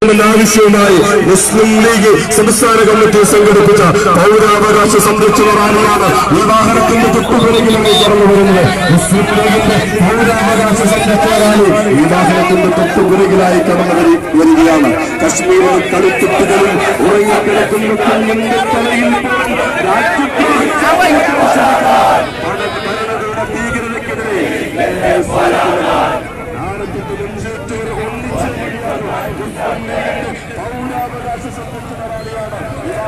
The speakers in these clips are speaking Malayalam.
എന്ന ആവശ്യവുമായി മുസ്ലിം ലീഗ് സംസ്ഥാന കമ്മിറ്റി സംഘടിപ്പിച്ച പൗരാവകാശ സംരക്ഷണ റാലിയാണ് ഈ വാഹനത്തിന്റെ തൊട്ടുപിറകിലാണ് കടന്നു വരുന്നത് മുസ്ലിം ലീഗിന്റെ പൗരാവകാശ സംരക്ഷണ റാലി ഈ വാഹനത്തിന്റെ തൊട്ടുപിറകിലായി കടന്നു വരി- വരികയാണ് കശ്മീരിൽ കളിത്തുട്ടുകളും ഉറങ്ങിക്കിടക്കുന്ന കുഞ്ഞിന്റെ തലയിൽ പോലും രാജ്യദ്രോഹ ഭരണകൂട ഭീകരതയ്ക്കെതിരെ ഭാരതത്തിന്റെ നെഞ്ചേറ്റവരെ ഒന്നിച്ചു പൗരാവകാശ സംരക്ഷണ റാലിയാണ്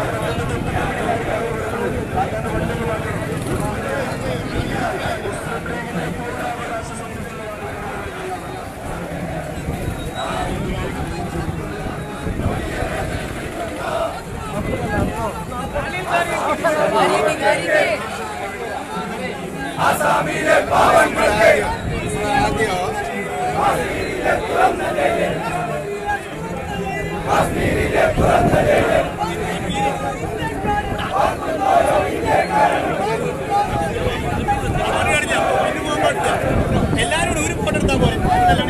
എല്ലാരും ഒരു ഫോട്ടോ എടുത്താൽ പോലെ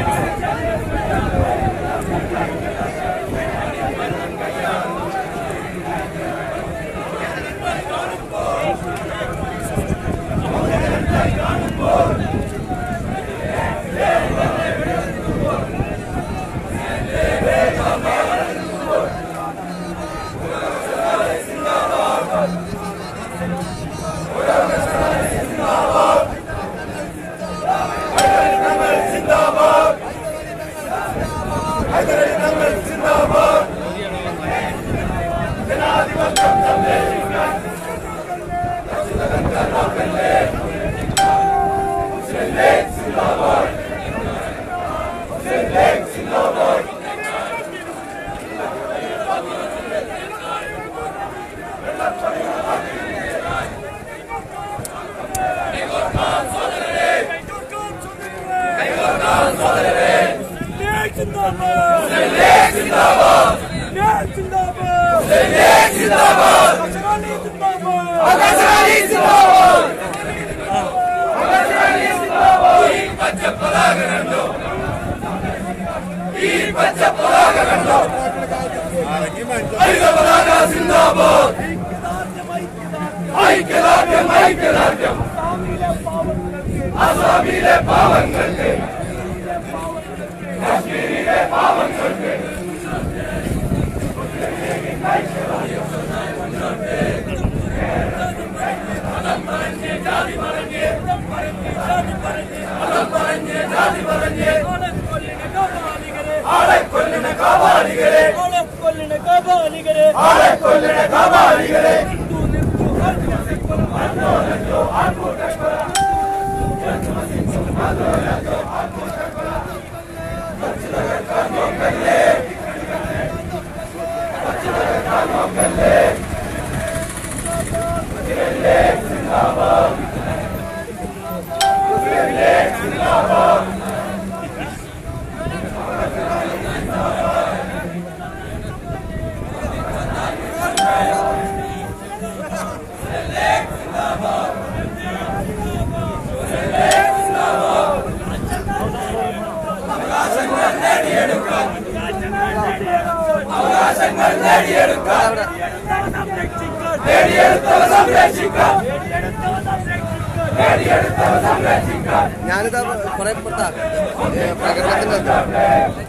ഞാനിതാ കുറെ പുറത്താ ഏ, പ്രകടനത്തിന്റെ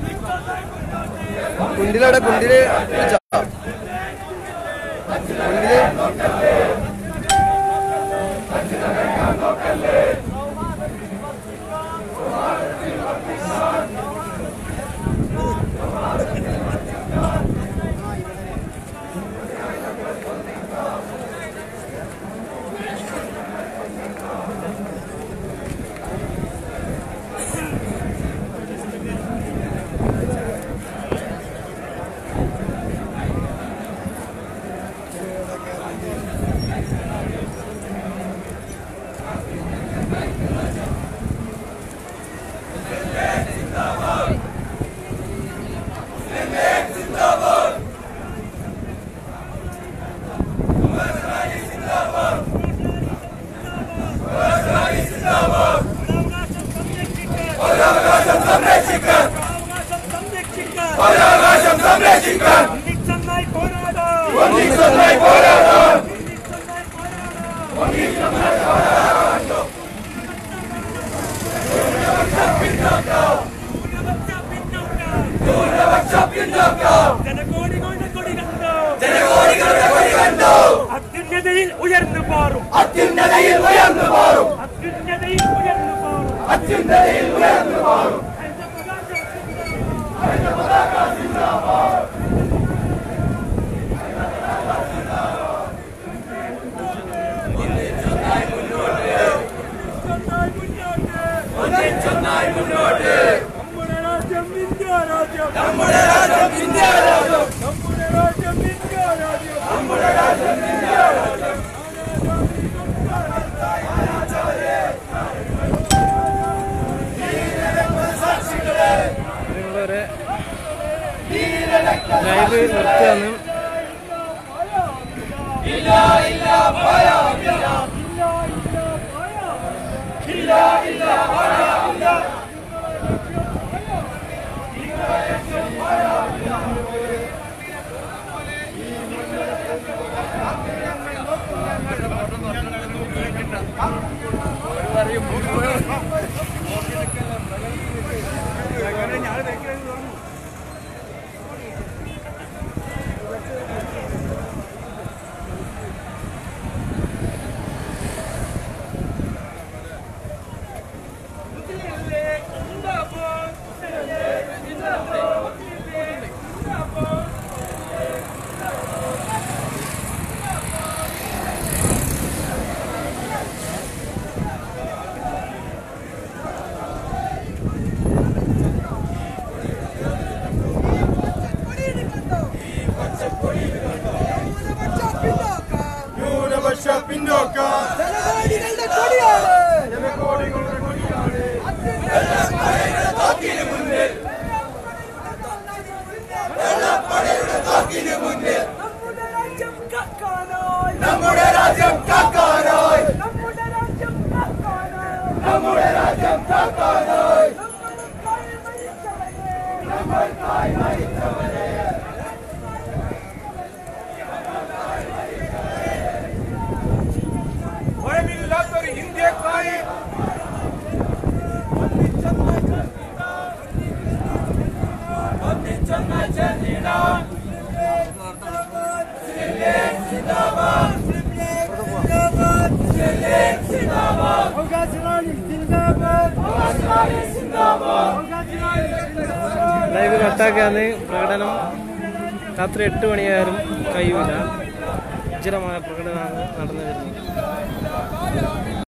കുണ്ടിലവിടെ കുണ്ടില് വിളിച്ചോ? കുണ്ടില് അത്യുന്നതയിൽ ഉയർന്നു പാറും അത്യുന്നതയിൽ ഉയർന്നു മാറും അത്യുന്നതയിൽ ഉയർന്നു പാറും അത്യുന്നതയിൽ ഉയർന്നു മാറും നമ്മുടെ രാജ്യം ഇന്ത്യ രാജ്യം നമ്മുടെ രാജ്യം ഇന്ത്യ രാജ്യം നമ്മുടെ രാജ്യം ഇന്ത്യ രാജ്യം നമ്മുടെ രാജ്യം ഇന്ത്യ രാജ്യം നിങ്ങളൊരു ലൈവ് നിർത്തുകയാണ് ന്യൂനപക്ഷ പിന്നോക്ക ജനകോടികളുടെ കൊടിയാണ് നമ്മുടെ രാജ്യം കാക്കാനായി നമ്മുടെ രാജ്യം കാക്കാനായി നമ്മൾക്കായി മരിച്ചവരെ ഭയമില്ലാത്തൊരു ഇന്ത്യക്കായി ഒന്നിച്ചൊന്ന് ചേർന്നിടാം ലൈവ് കട്ടാക്കാന്ന് പ്രകടനം രാത്രി എട്ട് മണിയായാലും കഴിയൂല ഉജ്ജലമായ പ്രകടനമാണ് നടന്നു വരുന്നത്